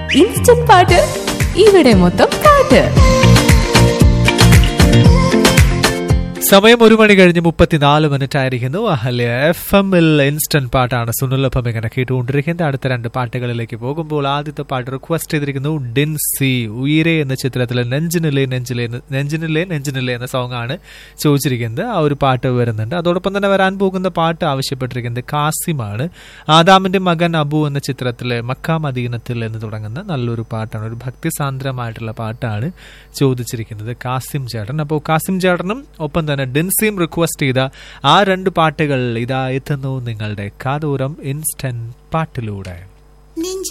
instant പാട്ട് ഇവിടെ മൊത്തം പാട്ട് സമയം ഒരു മണി കഴിഞ്ഞ് മുപ്പത്തിനാല് മിനിറ്റ് ആയിരിക്കുന്നു അഹല്യ എഫ് എമ്മിൽ ഇൻസ്റ്റന്റ് പാട്ടാണ് സുനിലൊപ്പം ഇങ്ങനെ കേട്ടുകൊണ്ടിരിക്കുന്നത് അടുത്ത രണ്ട് പാട്ടുകളിലേക്ക് പോകുമ്പോൾ ആദ്യത്തെ പാട്ട് റിക്വസ്റ്റ് ചെയ്തിരിക്കുന്നു ഡിൻസി ഉയരെ എന്ന ചിത്രത്തിലെ നെഞ്ചിനിലെ നെഞ്ചിലെ നെഞ്ചിനിലെ നെഞ്ചിനിലെ എന്ന സോങ് ആണ് ചോദിച്ചിരിക്കുന്നത് ആ ഒരു പാട്ട് വരുന്നുണ്ട് അതോടൊപ്പം തന്നെ വരാൻ പോകുന്ന പാട്ട് ആവശ്യപ്പെട്ടിരിക്കുന്നത് കാസിമാണ് ആദാമിന്റെ മകൻ അബു എന്ന ചിത്രത്തിലെ മക്ക മദീനത്തിൽ എന്ന് തുടങ്ങുന്ന നല്ലൊരു പാട്ടാണ് ഒരു ഭക്തിസാന്ദ്രമായിട്ടുള്ള പാട്ടാണ് ചോദിച്ചിരിക്കുന്നത് കാസിം ചേട്ടൻ അപ്പോൾ കാസിം ചേട്ടനും ഒപ്പം തന്നെ ഡിൻസിയും റിക്വസ്റ്റ് ചെയ്ത ആ രണ്ട് പാട്ടുകൾ ഇതാ എത്തുന്നു നിങ്ങളുടെ കാതൂരം ഇൻസ്റ്റന്റ് പാട്ടിലൂടെ